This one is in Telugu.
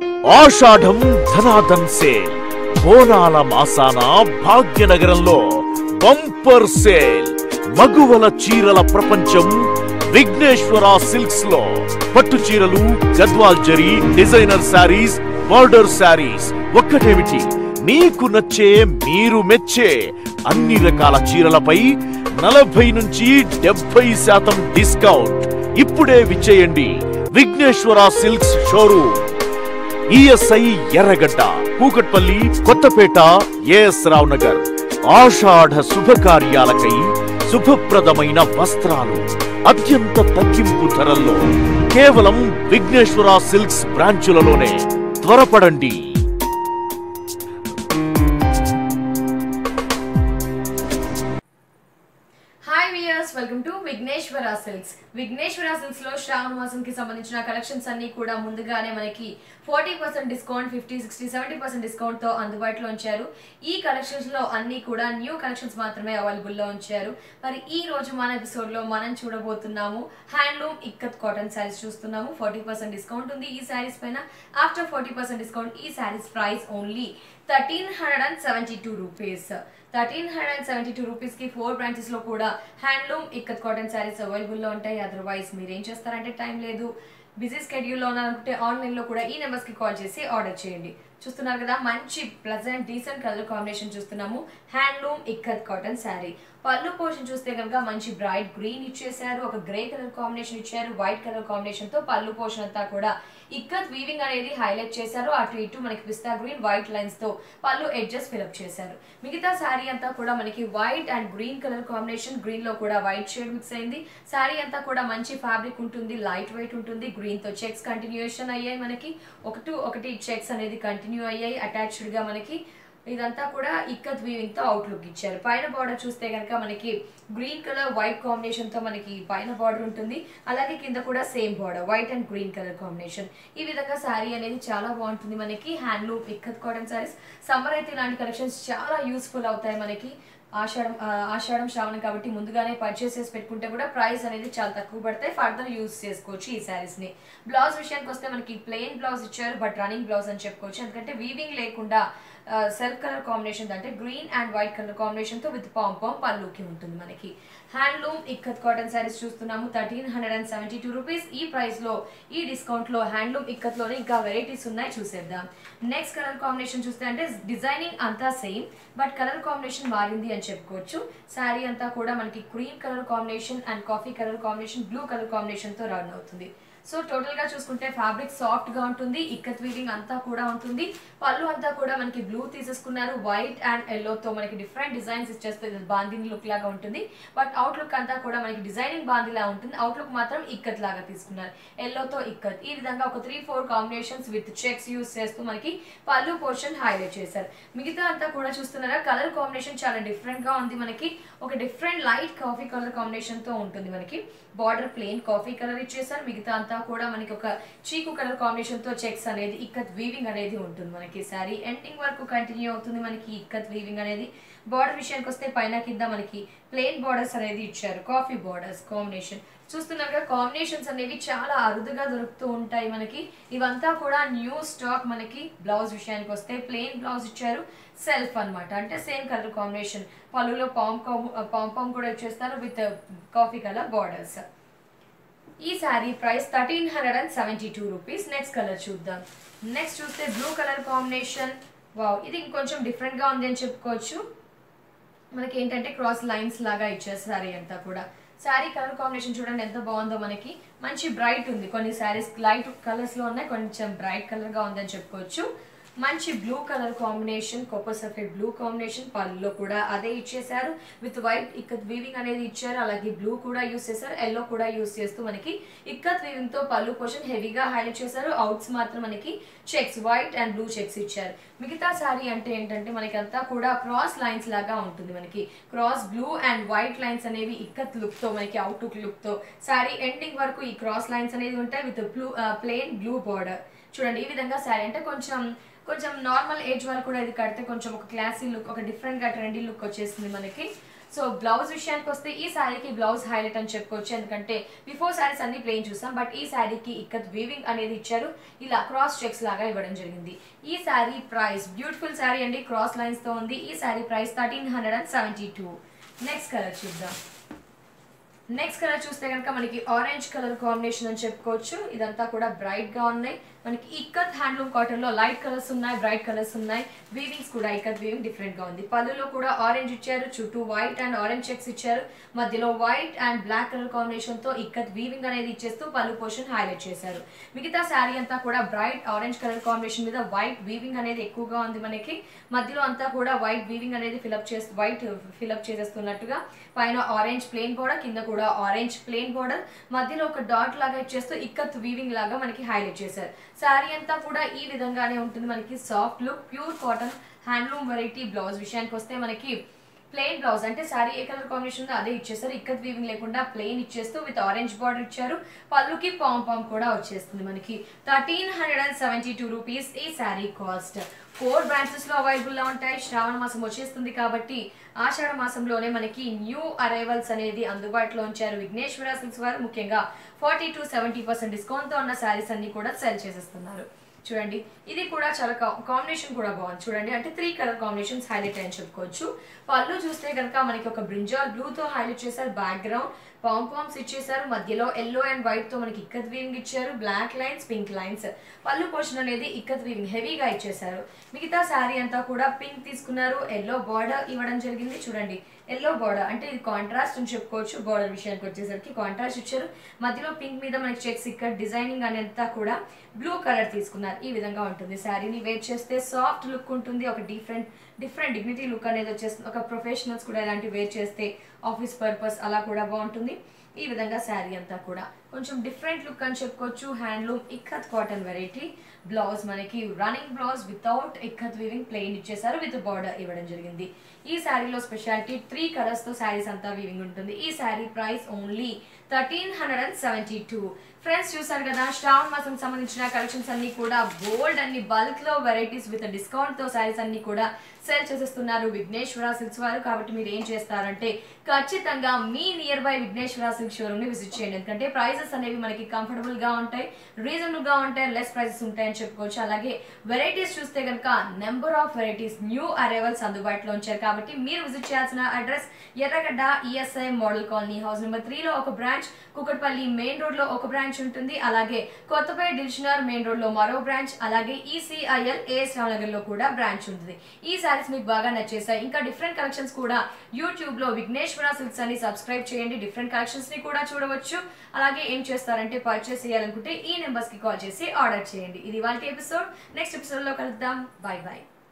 ఆషాఢం ధనాధన్ సేల్ బోనాల మాసాన భాగ్యనగరంలో బంపర్ సేల్ మగువల చీరల ప్రపంచం విఘ్నేశ్వర సిల్క్స్ లో పట్టు చీరలు Gadwal zari designer sarees border sarees ఒక్కటేమిటి మీకు నచ్చే మీరు మెచ్చే అన్ని రకాల చీరలపై నలభై నుంచి డెబ్బై శాతం డిస్కౌంట్ ఇప్పుడే విచ్చేయండి Vigneshwara silks showroom ESI Erragadda Kukatpally Kothapet AS Rao Nagar ఆషాఢ శుభకార్యాలకై శుభప్రదమైన వస్త్రాలు అత్యంత తగ్గింపు ధరల్లో కేవలం విఘ్నేశ్వర సిల్క్స్ బ్రాంచులలోనే త్వరపడండి hi we're welcome to Vigneshwara silks Vigneshwara silks లో శ్రావణ మాసంకి సంబంధించిన కలెక్షన్స్ అన్ని కూడా ముందుగానే మనకి forty percent discount fifty sixty seventy percent discount తో అందుబాటులో ఉంచారు ఈ కలెక్షన్స్ లో అన్ని కూడా న్యూ కలెక్షన్స్ మాత్రమే అవైలబుల్ లో ఉంచారు మరి ఈ రోజు మన ఎపిసోడ్ లో మనం చూడబోతున్నాము హ్యాండ్లూమ్ ఇక్కత్ కాటన్ శారీస్ చూస్తున్నాము ఫార్టీ పర్సెంట్ డిస్కౌంట్ ఉంది ఈ శారీస్ పైన ఆఫ్టర్ ఫార్టీ పర్సెంట్ డిస్కౌంట్ ఈ sarees price only thirteen hundred and seventy two rupees thirteen hundred and seventy two rupees కి ఫోర్ బ్రాంచెస్ లో కూడా handloom ikat cotton sarees available లో ఉంటాయి అదర్వైజ్ మీరు ఏం చేస్తారంటే టైం లేదు బిజీ స్కెడ్యూల్లో ఉన్నారనుకుంటే ఆన్లైన్ లో కూడా ఈ నెంబర్స్ కి కాల్ చేసి ఆర్డర్ చేయండి చూస్తున్నారు కదా మంచి ప్లజెంట్ డీసెంట్ కలర్ కాంబినేషన్ చూస్తున్నాము హ్యాండ్లూమ్ ఇక్కత్ కాటన్ శారీ పళ్ళు పోర్షన్ చూస్తే కనుక మంచి బ్రైట్ గ్రీన్ ఇచ్చేసారు ఒక గ్రే కలర్ కాంబినేషన్ ఇచ్చారు వైట్ కలర్ కాంబినేషన్ తో పళ్ళు పోర్షన్ అంతా కూడా ఇక్కత్ వీవింగ్ అనేది హైలైట్ చేశారు అటు ఇటు మనకి పిస్తా గ్రీన్ వైట్ లైన్స్ తో పళ్ళు ఎడ్జెస్ ఫిల్అప్ చేశారు మిగతా శారీ అంతా కూడా మనకి white and green colour combination green లో కూడా వైట్ షేడ్ మిక్స్ అయింది శారీ అంతా కూడా మంచి ఫ్యాబ్రిక్ ఉంటుంది లైట్ వెయిట్ ఉంటుంది గ్రీన్ తో చెక్స్ కంటిన్యూషన్ అయ్యాయి మనకి ఒకటి ఒకటి చెక్స్ అనేది కంటిన్యూ అయ్యాయి అటాచ్డ్ గా మనకి ఇదంతా కూడా ఇక్కత్ వీవింగ్ తో అవుట్లుక్ ఇచ్చారు పైన బార్డర్ చూస్తే కనుక మనకి గ్రీన్ కలర్ వైట్ కాంబినేషన్ తో మనకి పైన బార్డర్ ఉంటుంది అలాగే కింద కూడా same border white and green colour combination ఈ విధంగా శారీ అనేది చాలా బాగుంటుంది మనకి handloom ikat cotton sarees summer అయితే ఇలాంటి కలెక్షన్స్ చాలా యూస్ఫుల్ అవుతాయి మనకి ఆషాఢం ఆ, ఆషాఢం శ్రావణం కాబట్టి ముందుగానే పర్చేస్ చేసి పెట్టుకుంటే కూడా ప్రైస్ అనేది చాలా తక్కువ పడతాయి ఫర్దర్ యూస్ చేసుకోవచ్చు ఈ శారీస్ ని బ్లౌజ్ విషయానికి వస్తే మనకి ప్లెయిన్ బ్లౌజ్ ఇచ్చారు బట్ రన్నింగ్ బ్లౌజ్ అని చెప్పుకోవచ్చు ఎందుకంటే వీవింగ్ లేకుండా సెల్ఫ్ కలర్ కాంబినేషన్ అంటే green and white colour combination తో విత్ పామ్ పామ్ పళ్ళుకి ఉంటుంది మనకి హ్యాండ్లూమ్ ఇక్కత్ కాటన్ శారీస్ చూస్తున్నాము thirteen hundred and seventy two rupees ఈ ప్రైస్ లో ఈ డిస్కౌంట్ లో హ్యాండ్లూమ్ ఇక్కత్ లోనే ఇంకా వెరైటీస్ ఉన్నాయి చూసేద్దాం నెక్స్ట్ కలర్ కాంబినేషన్ చూస్తే అంటే డిజైనింగ్ అంతా సేమ్ బట్ కలర్ కాంబినేషన్ మారింది అని చెప్పుకోవచ్చు శారీ అంతా కూడా మనకి cream colour combination and coffee colour combination blue colour combination తో రన్ అవుతుంది సో టోటల్ గా చూసుకుంటే ఫ్యాబ్రిక్ సాఫ్ట్ గా ఉంటుంది ఇక్కత్ వీవింగ్ అంతా కూడా ఉంటుంది పళ్ళు అంతా కూడా మనకి బ్లూ తీసేసుకున్నారు వైట్ అండ్ ఎల్లో తో మనకి డిఫరెంట్ డిజైన్స్ ఇచ్చేస్తే బాందిని లుక్ లాగా ఉంటుంది బట్ అవుట్ లుక్ అంతా కూడా మనకి డిజైనింగ్ బాందిలా ఉంటుంది అవుట్ లుక్ మాత్రం ఇక్కత్ లాగా తీసుకున్నారు ఎల్లో తో ఇక్కత్ ఈ విధంగా ఒక three four combinations with checks use చేస్తూ మనకి పళ్ళు పోర్షన్ హైలైట్ చేశారు మిగతా అంతా కూడా చూస్తున్నారా కలర్ కాంబినేషన్ చాలా డిఫరెంట్ గా ఉంది మనకి ఒక different light coffee colour combination తో ఉంటుంది మనకి బార్డర్ ప్లెయిన్ కాఫీ కలర్ ఇచ్చేసారు మిగతా అంతా కూడా మనకి ఒక చీకు కలర్ కాంబినేషన్ తో చెక్స్ అనేది ఇక్కత్ వీవింగ్ అనేది ఉంటుంది మనకి శారీ ఎండింగ్ వరకు కంటిన్యూ అవుతుంది మనకి ఇక్కత్ వీవింగ్ అనేది బార్డర్ విషయానికి వస్తే పైన కింద మనకి ప్లెయిన్ బార్డర్స్ అనేది ఇచ్చారు కాఫీ బార్డర్స్ కాంబినేషన్ చూస్తున్నారుగా కాంబినేషన్స్ అనేవి చాలా అరుదుగా దొరుకుతూ ఉంటాయి మనకి ఇవంతా కూడా న్యూ స్టాక్ మనకి బ్లౌజ్ విషయానికి వస్తే ప్లెయిన్ బ్లౌజ్ ఇచ్చారు సెల్ఫ్ అన్నమాట అంటే సేమ్ కలర్ కాంబినేషన్ పళ్ళులో పామ్ పామ్ పామ్ కూడా ఇచ్చేస్తారు విత్ కాఫీ కలర్ బార్డర్స్ ఈ sari price thirteen hundred and seventy two rupees next colour చూద్దాం నెక్స్ట్ చూస్తే బ్లూ కలర్ కాంబినేషన్ వావ్ ఇది ఇంకొంచెం different గా ఉంది అని చెప్పుకోవచ్చు మనకి ఏంటంటే క్రాస్ లైన్స్ లాగా ఇచ్చారు శారీ అంతా కూడా శారీ కలర్ కాంబినేషన్ చూడండి ఎంత బాగుందో మనకి మంచి బ్రైట్ ఉంది కొన్ని శారీస్ లైట్ కలర్స్ లో ఉన్నాయి కొంచెం బ్రైట్ కలర్ గా ఉందని చెప్పుకోవచ్చు మంచి బ్లూ కలర్ కాంబినేషన్ కొప్పర్ సఫెడ్ బ్లూ కాంబినేషన్ పళ్ళులో కూడా అదే ఇచ్చేసారు విత్ వైట్ ఇక్కత్ వీవింగ్ అనేది ఇచ్చారు అలాగే బ్లూ కూడా యూస్ చేశారు ఎల్లో కూడా యూస్ చేస్తూ మనకి ఇక్కత్ వీవింగ్ తో పళ్ళు పోర్షన్ హెవీగా హైలైట్ చేశారు అవుట్స్ మాత్రం మనకి checks white and blue checks ఇచ్చారు మిగతా శారీ అంటే ఏంటంటే మనకి అంతా కూడా క్రాస్ లైన్స్ లాగా ఉంటుంది మనకి cross blue and white lines అనేవి ఇక్కత్ లుక్ తో మనకి అవుట్ లుక్ తో శారీ ఎండింగ్ వరకు ఈ క్రాస్ లైన్స్ అనేవి ఉంటాయి with blue plain blue border చూడండి ఈ విధంగా శారీ అంటే కొంచెం కొంచెం నార్మల్ ఏజ్ వరకు కూడా ఇది కడితే కొంచెం ఒక క్లాసీ లుక్ ఒక డిఫరెంట్ గా ట్రెండీ లుక్ వచ్చేస్తుంది మనకి సో బ్లౌజ్ విషయానికి వస్తే ఈ శారీకి బ్లౌజ్ హైలైట్ అని చెప్పుకోవచ్చు ఎందుకంటే బిఫోర్ శారీస్ అన్ని ప్లెయిన్ చూసాం బట్ ఈ శారీకి ఇక్కత్ వీవింగ్ అనేది ఇచ్చారు ఇలా క్రాస్ చెక్స్ లాగా ఇవ్వడం జరిగింది ఈ శారీ ప్రైస్ బ్యూటిఫుల్ శారీ అండి క్రాస్ లైన్స్ తో ఉంది ఈ sari price thirteen hundred and seventy two next colour చూద్దాం నెక్స్ట్ కలర్ చూస్తే కనుక మనకి ఆరెంజ్ కలర్ కాంబినేషన్ అని చెప్పుకోవచ్చు ఇదంతా కూడా బ్రైట్ గా ఉన్నాయి మనకి ఇక్కత్ హ్యాండ్లూమ్ కాటన్ లో లైట్ కలర్స్ ఉన్నాయి బ్రైట్ కలర్స్ ఉన్నాయి వీవింగ్స్ కూడా ఇక్కత్ వీవింగ్ డిఫరెంట్ గా ఉంది పళ్ళులో కూడా ఆరెంజ్ ఇచ్చారు చుట్టూ వైట్ అండ్ ఆరెంజ్ చెక్స్ ఇచ్చారు మధ్యలో white and black colour combination తో ఇక్కత్ వీవింగ్ అనేది ఇచ్చేస్తూ పళ్ళు పోర్షన్ హైలైట్ చేశారు మిగతా శారీ అంతా కూడా బ్రైట్ ఆరెంజ్ కలర్ కాంబినేషన్ మీద వైట్ వీవింగ్ అనేది ఎక్కువగా ఉంది మనకి మధ్యలో అంతా కూడా వైట్ వీవింగ్ అనేది ఫిలప్ చేస్తూ వైట్ ఫిలప్ చేసేస్తున్నట్టుగా పైన ఆరెంజ్ ప్లెయిన్ బోర్డర్ కింద కూడా ఆరెంజ్ ప్లెయిన్ బోర్డర్ మధ్యలో ఒక డాట్ లాగా ఇచ్చేస్తూ ఇక్కత్ వీవింగ్ లాగా మనకి హైలైట్ చేశారు శారీ అంతా కూడా ఈ విధంగానే ఉంటుంది మనకి soft look pure cotton handloom variety blouse విషయానికి వస్తే మనకి ప్లెయిన్ బ్లౌజ్ అంటే శారీ ఏ కలర్ కాంబినేషన్ ఉందో అదే ఇచ్చేస్తారు ఇక్కత్ వీవింగ్ లేకుండా ప్లెయిన్ ఇచ్చేస్తూ విత్ ఆరెంజ్ బార్డర్ ఇచ్చారు పళ్ళుకి పామ్ పామ్ కూడా వచ్చేస్తుంది మనకి thirteen hundred and seventy two rupees ఈ శారీ కాస్ట్ ఫోర్ బ్రాంచెస్ లో అవైలబుల్ గా ఉంటాయి శ్రావణ మాసం వచ్చేస్తుంది కాబట్టి ఆషాఢ మాసంలోనే మనకి న్యూ అరైవల్స్ అనేది అందుబాటులో ఉంచారు విఘ్నేశ్వర సిల్క్స్ వారు ముఖ్యంగా forty to seventy percent discount తో ఉన్న శారీస్ అన్ని కూడా సెల్ చేసేస్తున్నారు చూడండి ఇది కూడా చాలా కాంబినేషన్ కూడా బాగుంది చూడండి అంటే త్రీ కలర్ కాంబినేషన్స్ హైలైట్ అని చెప్పుకోవచ్చు పళ్ళు చూస్తే కనుక మనకి ఒక బ్రింజాల్ బ్లూ తో హైలైట్ చేశారు బ్యాక్గ్రౌండ్ పామ్ పామ్స్ ఇచ్చేసారు మధ్యలో ఎల్లో అండ్ వైట్ తో మనకి ఇక్కత్ వీవింగ్ ఇచ్చారు బ్లాక్ లైన్స్ పింక్ లైన్స్ పళ్ళు పోర్షన్ అనేది ఇక్కత్ వీవింగ్ హెవీగా ఇచ్చేసారు మిగతా శారీ అంతా కూడా పింక్ తీసుకున్నారు ఎల్లో బార్డర్ ఇవ్వడం జరిగింది చూడండి ఎల్లో బార్డర్ అంటే ఇది కాంట్రాస్ట్ అని చెప్పుకోవచ్చు బార్డర్ విషయానికి వచ్చేసరికి కాంట్రాస్ట్ ఇచ్చారు మధ్యలో పింక్ మీద మనకి చెక్స్ ఇక్కడ డిజైనింగ్ అనేంతా కూడా బ్లూ కలర్ తీసుకున్నారు ఈ విధంగా ఉంటుంది శారీని వేర్ చేస్తే సాఫ్ట్ లుక్ ఉంటుంది ఒక డిఫరెంట్ డిఫరెంట్ డిగ్నిటీ లుక్ అనేది వచ్చేస్తుంది ఒక ప్రొఫెషనల్స్ కూడా ఇలాంటివి వేర్ చేస్తే ఆఫీస్ పర్పస్ అలా కూడా బాగుంటుంది ఈ విధంగా శారీ అంతా కూడా కొంచెం డిఫరెంట్ లుక్ అని చెప్పుకోవచ్చు handloom ikat cotton variety blouse మనకి running blouse without ikat weaving plain ఇచ్చేసారు విత్ బార్డర్ ఇవ్వడం జరిగింది ఈ శారీలో స్పెషాలిటీ త్రీ కలర్స్ తో శారీస్ అంతా వీవింగ్ ఉంటుంది ఈ sari price only thirteen hundred and seventy two friends చూసారు కదా శ్రావణ మాసం సంబంధించిన కలెక్షన్స్ అన్ని కూడా బోల్డ్ అన్ని బల్క్ లో వెరైటీస్ విత్ డిస్కౌంట్ తో శారీస్ అన్ని కూడా సేల్ చేసేస్తున్నారు విఘ్నేశ్వర సిల్క్స్ వారు కాబట్టి మీరు ఏం చేస్తారంటే ఖచ్చితంగా మీ nearby Vighneshwara silk showroom ని విజిట్ చేయండి ఎందుకంటే ప్రైసెస్ అనేవి మనకి కంఫర్టబుల్ గా ఉంటాయి రీజనబుల్ గా ఉంటాయి లెస్ ప్రైసెస్ ఉంటాయని చెప్పుకోవచ్చు అలాగే వెరైటీస్ చూస్తే కనుక number of varieties new arrivals అందుబాటులో ఉంచారు కాబట్టి మీరు విజిట్ చేయాల్సిన address Erragadda ESI model colony house number three లో ఒక బ్రాంచ్ కుకట్పల్లి మెయిన్ రోడ్ లో ఒక బ్రాంచ్ ఉంటుంది అలాగే కొత్తపేట డివిజనర్ మెయిన్ రోడ్ లో మరో బ్రాంచ్ అలాగే ఈసీఐఎల్ ఏఎస్ నగర్ లో కూడా బ్రాంచ్ ఉంటుంది ఈ సారీస్ మీకు బాగా నచ్చేసాయి ఇంకా డిఫరెంట్ కలెక్షన్స్ కూడా యూట్యూబ్ లో విఘ్నేశ్వర సిల్క్స్ అని సబ్స్క్రైబ్ చేయండి డిఫరెంట్ కలెక్షన్స్ ని కూడా చూడవచ్చు అలాగే ఏం చేస్తారంటే పర్చేస్ చేయాలనుకుంటే ఈ నెంబర్స్ కి కాల్ చేసి ఆర్డర్ చేయండి ఇది వాళ్ళ ఎపిసోడ్ నెక్స్ట్ ఎపిసోడ్ లో కలుద్దాం బై బై